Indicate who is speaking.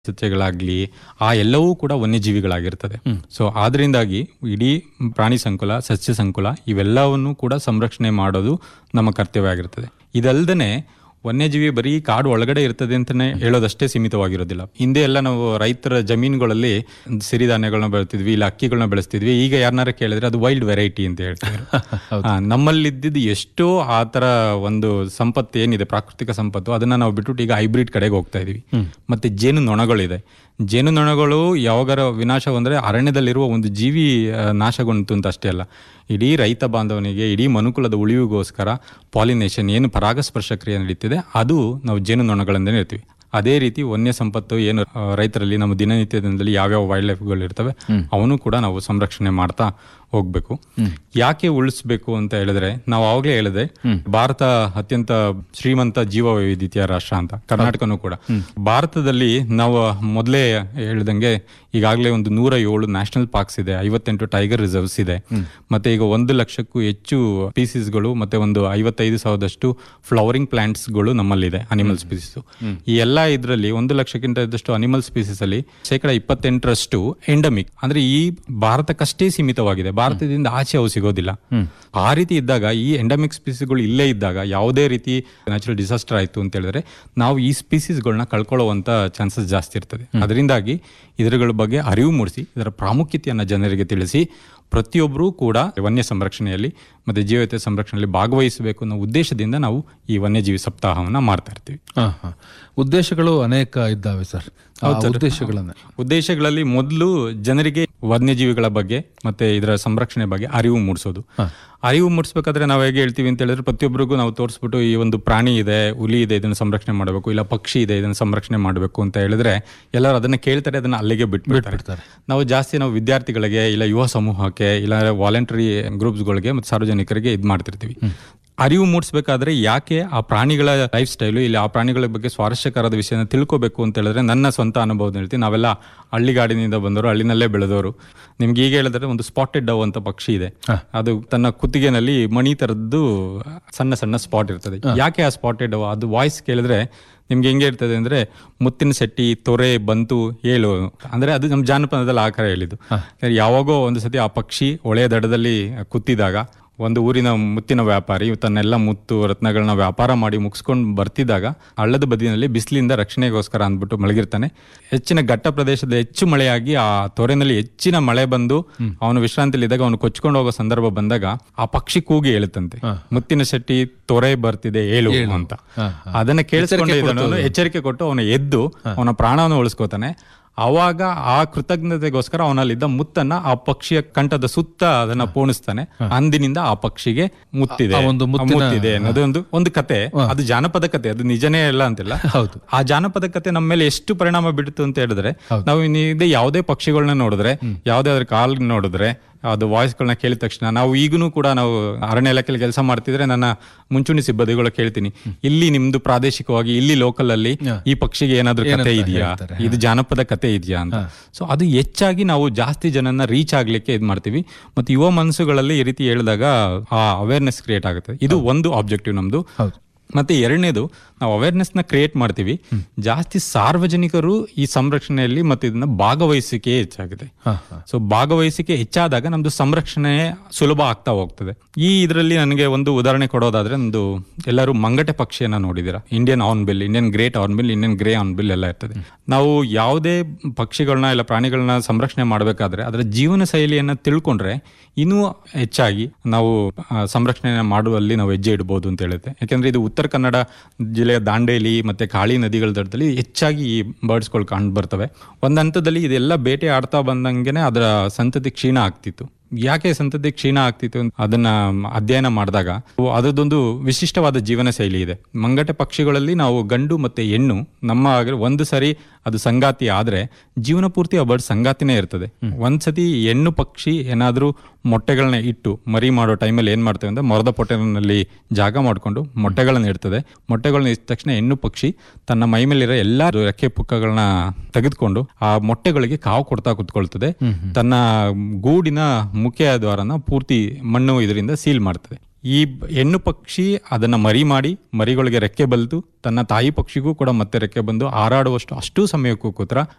Speaker 1: ಸಸ್ಯಗಳಾಗ್ಲಿ ಆ ಎಲ್ಲವೂ ಕೂಡ ವನ್ಯಜೀವಿಗಳಾಗಿರ್ತದೆ ಸೊ ಆದ್ರಿಂದಾಗಿ ಇಡೀ ಪ್ರಾಣಿ ಸಂಕುಲ ಸಸ್ಯ ಸಂಕುಲ ಇವೆಲ್ಲವನ್ನು ಕೂಡ ಸಂರಕ್ಷಣೆ ಮಾಡೋದು ನಮ್ಮ ಕರ್ತವ್ಯ ಆಗಿರ್ತದೆ ಇದಲ್ದನೆ ವನ್ಯಜೀವಿ ಬರೀ ಕಾಡು ಒಳಗಡೆ ಇರ್ತದೆ ಅಂತಾನೆ ಹೇಳೋದಷ್ಟೇ ಸೀಮಿತವಾಗಿರೋದಿಲ್ಲ ಹಿಂದೆ ಎಲ್ಲ ನಾವು ರೈತರ ಜಮೀನುಗಳಲ್ಲಿ ಸಿರಿಧಾನ್ಯಗಳನ್ನ ಬೆಳಿತಿದ್ವಿ ಇಲ್ಲ ಅಕ್ಕಿಗಳನ್ನ ಬೆಳೆಸ್ತಿದ್ವಿ ಈಗ ಯಾರನ್ನಾರ ಕೇಳಿದ್ರೆ ಅದು ವೈಲ್ಡ್ ವೆರೈಟಿ ಅಂತ ಹೇಳ್ತಾರೆ ಆ, ನಮ್ಮಲ್ಲಿದ್ದಿದ್ದು ಎಷ್ಟೋ ಆ ತರ ಒಂದು ಸಂಪತ್ತು ಏನಿದೆ ಪ್ರಾಕೃತಿಕ ಸಂಪತ್ತು ಅದನ್ನ ನಾವು ಬಿಟ್ಬಿಟ್ಟು ಈಗ ಹೈಬ್ರಿಡ್ ಕಡೆಗೆ ಹೋಗ್ತಾ ಇದೀವಿ ಮತ್ತೆ ಜೇನು ನೊಣಗಳಿದೆ ಜೇನು ನೊಣಗಳು ಯಾವಾಗಾರ ವಿನಾಶ ಅಂದ್ರೆ ಅರಣ್ಯದಲ್ಲಿರುವ ಒಂದು ಜೀವಿ ಆ, ನಾಶಗೊಂಡು ಅಂತ ಅಷ್ಟೇ ಅಲ್ಲ ಇಡೀ ರೈತ ಬಾಂಧವನಿಗೆ ಇಡೀ ಮನುಕುಲದ ಉಳಿವಿಗೋಸ್ಕರ ಪಾಲಿನೇಷನ್ ಏನು ಪರಾಗಸ್ಪರ್ಶ ಕ್ರಿಯೆ ನಡೀತಿದೆ ಅದು ನಾವು ಜೇನು ನೊಣಗಳಿಂದನೇ ಇರ್ತೀವಿ ಅದೇ ರೀತಿ ವನ್ಯ ಸಂಪತ್ತು ಏನು ಆ, ರೈತರಲ್ಲಿ ನಮ್ಮ ದಿನನಿತ್ಯದಲ್ಲಿ ಯಾವ್ಯಾವ ವೈಲ್ಡ್ ಲೈಫ್ಗಳು ಇರ್ತವೆ ಅವನು ಕೂಡ ನಾವು ಸಂರಕ್ಷಣೆ ಮಾಡ್ತಾ ಹೋಗ್ಬೇಕು ಯಾಕೆ ಉಳಿಸ್ಬೇಕು ಅಂತ ಹೇಳಿದ್ರೆ ನಾವು ಆವಾಗಲೇ ಹೇಳಿದೆ ಭಾರತ ಅತ್ಯಂತ ಶ್ರೀಮಂತ ಜೀವ ವೈವಿಧ್ಯತೆಯ ರಾಷ್ಟ್ರ ಅಂತ ಕರ್ನಾಟಕನೂ ಕೂಡ ಭಾರತದಲ್ಲಿ ನಾವು ಮೊದಲೇ ಹೇಳ್ದಂಗೆ ಈಗಾಗಲೇ ಒಂದು ನೂರ ಏಳು ನ್ಯಾಷನಲ್ ಪಾರ್ಕ್ಸ್ ಇದೆ ಐವತ್ತೆಂಟು ಟೈಗರ್ ರಿಸರ್ವ್ಸ್ ಇದೆ ಮತ್ತೆ ಈಗ ಒಂದು ಲಕ್ಷಕ್ಕೂ ಹೆಚ್ಚು ಸ್ಪೀಸೀಸ್ಗಳು ಮತ್ತೆ ಒಂದು ಐವತ್ತೈದು ಸಾವಿರದಷ್ಟು ಫ್ಲವರಿಂಗ್ ಪ್ಲಾಂಟ್ಸ್ಗಳು ನಮ್ಮಲ್ಲಿದೆ ಅನಿಮಲ್ ಸ್ಪೀಸೀಸ್ ಈ ಎಲ್ಲ ಇದರಲ್ಲಿ ಒಂದು ಲಕ್ಷಕ್ಕಿಂತ ಇದ್ದಷ್ಟು ಅನಿಮಲ್ ಸ್ಪೀಸೀಸ್ ಅಲ್ಲಿ ಶೇಕಡ ಇಪ್ಪತ್ತೆಂಟರಷ್ಟು ಎಂಡಮಿಕ್ ಅಂದ್ರೆ ಈ ಭಾರತಕ್ಕಷ್ಟೇ ಸೀಮಿತವಾಗಿದೆ ಭಾರತದಿಂದ ಆಚೆ ಅವು ಸಿಗೋದಿಲ್ಲ ಆ ರೀತಿ ಇದ್ದಾಗ ಈ ಎಂಡಮಿಕ್ ಸ್ಪೀಸೀಸ್ಗಳು ಇಲ್ಲೇ ಇದ್ದಾಗ ಯಾವುದೇ ರೀತಿ ನ್ಯಾಚುರಲ್ ಡಿಸಾಸ್ಟರ್ ಆಯ್ತು ಅಂತ ಹೇಳಿದ್ರೆ ನಾವು ಈ ಸ್ಪೀಸೀಸ್ಗಳನ್ನ ಕಳ್ಕೊಳ್ಳುವಂತ ಚಾನ್ಸಸ್ ಜಾಸ್ತಿ ಇರ್ತದೆ ಅದರಿಂದಾಗಿ ಇದರಗಳ ಬಗ್ಗೆ ಅರಿವು ಮೂಡಿಸಿ ಇದರ ಪ್ರಾಮುಖ್ಯತೆಯನ್ನು ಜನರಿಗೆ ತಿಳಿಸಿ ಪ್ರತಿಯೊಬ್ಬರೂ ಕೂಡ ವನ್ಯ ಸಂರಕ್ಷಣೆಯಲ್ಲಿ ಮತ್ತೆ ಜೀವತೆ ಸಂರಕ್ಷಣೆಯಲ್ಲಿ ಭಾಗವಹಿಸಬೇಕು ಅನ್ನೋ ಉದ್ದೇಶದಿಂದ ನಾವು ಈ ವನ್ಯಜೀವಿ ಸಪ್ತಾಹವನ್ನ ಮಾಡ್ತಾ ಇರ್ತೀವಿ
Speaker 2: ಹಾ, ಹಾ. ಉದ್ದೇಶಗಳು ಅನೇಕ ಇದ್ದಾವೆ ಸರ್ ಆ ಉದ್ದೇಶಗಳನ್ನ
Speaker 1: ಉದ್ದೇಶಗಳಲ್ಲಿ ಮೊದಲು ಜನರಿಗೆ ವನ್ಯಜೀವಿಗಳ ಬಗ್ಗೆ ಮತ್ತೆ ಇದರ ಸಂರಕ್ಷಣೆ ಬಗ್ಗೆ ಅರಿವು ಮೂಡಿಸೋದು ಅರಿವು ಮೂಡಿಸ್ಬೇಕಾದ್ರೆ ನಾವು ಹೇಗೆ ಹೇಳ್ತೀವಿ ಅಂತ ಹೇಳಿದ್ರೆ ಪ್ರತಿಯೊಬ್ಬರಿಗೂ ನಾವು ತೋರಿಸ್ಬಿಟ್ಟು ಈ ಒಂದು ಪ್ರಾಣಿ ಇದೆ ಹುಲಿ ಇದೆ ಇದನ್ನು ಸಂರಕ್ಷಣೆ ಮಾಡಬೇಕು ಇಲ್ಲ ಪಕ್ಷಿ ಇದೆ ಇದನ್ನು ಸಂರಕ್ಷಣೆ ಮಾಡಬೇಕು ಅಂತ ಹೇಳಿದ್ರೆ ಎಲ್ಲರೂ ಅದನ್ನ ಕೇಳ್ತಾರೆ ಅದನ್ನ ಅಲ್ಲಿಗೆ ಬಿಟ್ಬಿಡ್ತಾರೆ ನಾವು ಜಾಸ್ತಿ ನಾವು ವಿದ್ಯಾರ್ಥಿಗಳಿಗೆ ಇಲ್ಲ ಯುವ ಸಮೂಹಕ್ಕೆ ಇಲ್ಲ ವಾಲಂಟರಿ ಗ್ರೂಪ್ಸ್ಗಳಿಗೆ ಮತ್ತು ಸಾರ್ವಜನಿಕರಿಗೆ ಇದು ಮಾಡ್ತಿರ್ತೀವಿ ಅರಿವು ಮೂಡಿಸ್ಬೇಕಾದ್ರೆ ಯಾಕೆ ಆ ಪ್ರಾಣಿಗಳ ಲೈಫ್ ಸ್ಟೈಲು ಇಲ್ಲ ಆ ಪ್ರಾಣಿಗಳ ಬಗ್ಗೆ ಸ್ವಾರಸ್ಯಕರದ ವಿಷಯನ ತಿಳ್ಕೋಬೇಕು ಅಂತ ಹೇಳಿದ್ರೆ ನನ್ನ ಸ್ವಂತ ಅನುಭವದ ಹೇಳ್ತೀನಿ ನಾವೆಲ್ಲ ಹಳ್ಳಿಗಾಡಿನಿಂದ ಬಂದವರು ಹಳ್ಳಿನಲ್ಲೇ ಬೆಳೆದವರು ನಿಮ್ಗೆ ಈಗ ಹೇಳಿದ್ರೆ ಒಂದು ಸ್ಪಾಟೆಡ್ ಡವ್ ಅಂತ ಪಕ್ಷಿ ಇದೆ ಅದು ತನ್ನ ಕುತ್ತಿಗೆನಲ್ಲಿ ಮಣಿ ತರದ್ದು ಸಣ್ಣ ಸಣ್ಣ ಸ್ಪಾಟ್ ಇರ್ತದೆ ಯಾಕೆ ಆ ಸ್ಪಾಟೆಡ್ ಡವ್ ಅದು ವಾಯ್ಸ್ ಕೇಳಿದ್ರೆ ನಿಮ್ಗೆ ಹೆಂಗೆ ಇರ್ತದೆ ಅಂದ್ರೆ ಮುತ್ತಿನ ಶೆಟ್ಟಿ ತೊರೆ ಬಂತು ಏಳು ಅಂದ್ರೆ ಅದು ನಮ್ಮ ಜಾನಪದದಲ್ಲಿ ಆ ಕರ ಹೇಳಿದ್ದು ಯಾವಾಗೋ ಒಂದು ಸತಿ ಆ ಪಕ್ಷಿ ಹೊಳೆಯ ದಡದಲ್ಲಿ ಕುತ್ತಿದಾಗ ಒಂದು ಊರಿನ ಮುತ್ತಿನ ವ್ಯಾಪಾರಿ ತನ್ನೆಲ್ಲ ಮುತ್ತು ರತ್ನಗಳನ್ನ ವ್ಯಾಪಾರ ಮಾಡಿ ಮುಗಿಸ್ಕೊಂಡು ಬರ್ತಿದ್ದಾಗ ಹಳ್ಳದ ಬದಿನಲ್ಲಿ ಬಿಸಿಲಿಂದ ರಕ್ಷಣೆಗೋಸ್ಕರ ಅಂದ್ಬಿಟ್ಟು ಮಲಗಿರ್ತಾನೆ ಹೆಚ್ಚಿನ ಘಟ್ಟ ಪ್ರದೇಶದ ಹೆಚ್ಚು ಮಳೆಯಾಗಿ ಆ ತೊರೆನಲ್ಲಿ ಹೆಚ್ಚಿನ ಮಳೆ ಬಂದು ಅವನು ವಿಶ್ರಾಂತಿಯಲ್ಲಿ ಇದ್ದಾಗ ಅವನು ಕೊಚ್ಕೊಂಡು ಹೋಗೋ ಸಂದರ್ಭ ಬಂದಾಗ ಆ ಪಕ್ಷಿ ಕೂಗಿ ಹೇಳುತ್ತಂತೆ ಮುತ್ತಿನ ಶೆಟ್ಟಿ ತೊರೆ ಬರ್ತಿದೆ ಏಳು ಅಂತ ಅದನ್ನ ಕೇಳಿಸ್ಕೊಂಡು ಅವನು ಎಚ್ಚರಿಕೆ ಕೊಟ್ಟು ಅವನು ಎದ್ದು ಅವನ ಪ್ರಾಣವನ್ನು ಉಳಿಸ್ಕೋತಾನೆ ಅವಾಗ ಆ ಕೃತಜ್ಞತೆಗೋಸ್ಕರ ಅವನಲ್ಲಿದ್ದ ಮುತ್ತನ್ನ ಆ ಪಕ್ಷಿಯ ಕಂಠದ ಸುತ್ತ ಅದನ್ನ ಪೋಣಿಸ್ತಾನೆ ಅಂದಿನಿಂದ ಆ ಪಕ್ಷಿಗೆ ಮುತ್ತಿದೆ
Speaker 2: ಆ ಒಂದು
Speaker 1: ಆ ಮುತ್ತಿದೆ ಅನ್ನೋದು ಒಂದು ಒಂದು ಕತೆ ಅದು ಜಾನಪದ ಕತೆ ಅದು ನಿಜನೇ ಇಲ್ಲ ಅಂತಿಲ್ಲ
Speaker 2: ಹೌದು.
Speaker 1: ಆ ಜಾನಪದ ಕತೆ ನಮ್ಮ ಮೇಲೆ ಎಷ್ಟು ಪರಿಣಾಮ ಬೀಳುತ್ತೆ ಅಂತ ಹೇಳಿದ್ರೆ ನಾವು ಇನ್ನಿದೆ ಯಾವುದೇ ಪಕ್ಷಿಗಳನ್ನ ನೋಡಿದ್ರೆ ಯಾವುದೇ ಅದ್ರ ಕಾಲ್ ನೋಡಿದ್ರೆ ಅದು ವಾಯ್ಸ್ಗಳನ್ನ ಕೇಳಿದ ತಕ್ಷಣ ನಾವು ಈಗಲೂ ಕೂಡ ನಾವು ಅರಣ್ಯ ಇಲಾಖೆಯಲ್ಲಿ ಕೆಲಸ ಮಾಡ್ತಿದ್ರೆ ನನ್ನ ಮುಂಚೂಣಿ ಸಿಬ್ಬಂದಿಗಳು ಕೇಳ್ತೀನಿ ಇಲ್ಲಿ ನಿಮ್ದು ಪ್ರಾದೇಶಿಕವಾಗಿ ಇಲ್ಲಿ ಲೋಕಲ್ ಅಲ್ಲಿ ಈ ಪಕ್ಷಿಗೆ ಏನಾದ್ರೂ ಕತೆ ಇದೆಯಾ ಇದು ಜಾನಪದ ಕತೆ ಇದೆಯಾ ಅಂತ ಸೊ ಅದು ಹೆಚ್ಚಾಗಿ ನಾವು ಜಾಸ್ತಿ ಜನನ ರೀಚ್ ಆಗ್ಲಿಕ್ಕೆ ಇದು ಮಾಡ್ತೀವಿ ಮತ್ತೆ ಯುವ ಮನಸ್ಸುಗಳಲ್ಲಿ ಈ ರೀತಿ ಹೇಳಿದಾಗ ಆ ಅವೇರ್ನೆಸ್ ಕ್ರಿಯೇಟ್ ಆಗುತ್ತೆ ಇದು ಒಂದು ಆಬ್ಜೆಕ್ಟಿವ್ ನಮ್ದು
Speaker 2: ಹೌದು
Speaker 1: ಮತ್ತೆ ಎರಡನೇದು ನಾವು ಅವೇರ್ನೆಸ್ ನ ಕ್ರಿಯೇಟ್ ಮಾಡ್ತೀವಿ ಜಾಸ್ತಿ ಸಾರ್ವಜನಿಕರು ಈ ಸಂರಕ್ಷಣೆಯಲ್ಲಿ ಮತ್ತೆ ಇದನ್ನ ಭಾಗವಹಿಸಿಕೆ ಹೆಚ್ಚಾಗಿದೆ
Speaker 2: ಹಾ, ಹಾ.
Speaker 1: ಸೊ ಭಾಗವಹಿಸಿಕೆ ಹೆಚ್ಚಾದಾಗ ನಮ್ದು ಸಂರಕ್ಷಣೆ ಸುಲಭ ಆಗ್ತಾ ಹೋಗ್ತದೆ ಈ ಇದರಲ್ಲಿ ನನಗೆ ಒಂದು ಉದಾಹರಣೆ ಕೊಡೋದಾದ್ರೆ ಒಂದು ಎಲ್ಲರೂ ಮಂಗಟೆ ಪಕ್ಷಿಯನ್ನ ನೋಡಿದಿರಾ Indian hornbill Indian great hornbill Indian grey hornbill ಎಲ್ಲ ಇರ್ತದೆ ನಾವು ಯಾವುದೇ ಪಕ್ಷಿಗಳನ್ನ ಇಲ್ಲ ಪ್ರಾಣಿಗಳನ್ನ ಸಂರಕ್ಷಣೆ ಮಾಡಬೇಕಾದ್ರೆ ಅದರ ಜೀವನ ಶೈಲಿಯನ್ನ ತಿಳ್ಕೊಂಡ್ರೆ ಇನ್ನೂ ಹೆಚ್ಚಾಗಿ ನಾವು ಆ, ಸಂರಕ್ಷಣೆ ಮಾಡುವಲ್ಲಿ ನಾವು ಹೆಜ್ಜೆ ಇಡಬಹುದು ಅಂತ ಹೇಳುತ್ತೆ ಯಾಕಂದ್ರೆ ಇದು ಉತ್ತರ ಕನ್ನಡ ಜಿಲ್ಲೆಯ ದಾಂಡೇಲಿ ಮತ್ತೆ ಕಾಳಿ ನದಿಗಳ ದಡದಲ್ಲಿ ಹೆಚ್ಚಾಗಿ ಈ ಬರ್ಡ್ಸ್ಗಳು ಕಂಡು ಬರ್ತವೆ ಒಂದ್ ಹಂತದಲ್ಲಿ ಇದೆಲ್ಲ ಬೇಟೆ ಆಡ್ತಾ ಬಂದಂಗೆನೆ ಅದರ ಸಂತತಿ ಕ್ಷೀಣ ಆಗ್ತಿತ್ತು ಯಾಕೆ ಸಂತತಿ ಕ್ಷೀಣ ಆಗ್ತಿತ್ತು ಅಂತ ಅದನ್ನ ಅಧ್ಯಯನ ಮಾಡಿದಾಗ ಅದರದೊಂದು ವಿಶಿಷ್ಟವಾದ ಜೀವನ ಶೈಲಿ ಇದೆ ಮಂಗಟೆ ಪಕ್ಷಿಗಳಲ್ಲಿ ನಾವು ಗಂಡು ಮತ್ತೆ ಹೆಣ್ಣು ನಮ್ಮ ಹಾಗೆ ಒಂದು ಸರಿ ಅದು ಸಂಗಾತಿ ಆದ್ರೆ ಜೀವನ ಪೂರ್ತಿ ಆ ಬರ್ಡ್ ಸಂಗಾತಿನೇ ಇರ್ತದೆ ಒಂದ್ಸತಿ ಹೆಣ್ಣು ಪಕ್ಷಿ ಏನಾದ್ರೂ ಮೊಟ್ಟೆಗಳನ್ನ ಇಟ್ಟು ಮರಿ ಮಾಡೋ ಟೈಮಲ್ಲಿ ಏನ್ ಮಾಡ್ತೇವೆ ಅಂದ್ರೆ ಮರದ ಪೊಟ್ಟೆನಲ್ಲಿ ಜಾಗ ಮಾಡ್ಕೊಂಡು ಮೊಟ್ಟೆಗಳನ್ನ ಇಡ್ತದೆ ಮೊಟ್ಟೆಗಳನ್ನ ಇಟ್ಟ ತಕ್ಷಣ ಹೆಣ್ಣು ಪಕ್ಷಿ ತನ್ನ ಮೈ ಮೇಲಿರೋ ಎಲ್ಲಾ ರೆಕ್ಕೆ ಪುಕ್ಕಗಳನ್ನ ತೆಗೆದುಕೊಂಡು ಆ ಮೊಟ್ಟೆಗಳಿಗೆ ಕಾವು ಕೊಡ್ತಾ ಕುತ್ಕೊಳ್ತದೆ ತನ್ನ ಗೂಡಿನ ಮುಖ್ಯ ದ್ವಾರನ ಪೂರ್ತಿ ಮಣ್ಣು ಇದರಿಂದ ಸೀಲ್ ಮಾಡ್ತದೆ ಈ ಬ- ಹೆಣ್ಣು ಪಕ್ಷಿ ಅದನ್ನ ಮರಿ ಮಾಡಿ ಮರಿಗಳಿಗೆ ರೆಕ್ಕೆ ಬಲ್ತು ತನ್ನ ತಾಯಿ ಪಕ್ಷಿಗೂ ಕೂಡ ಮತ್ತೆ ರೆಕ್ಕೆ ಬಂದು ಹಾರಾಡುವಷ್ಟು ಅಷ್ಟು ಸಮಯಕ್ಕೂ ಕೂತ್ರ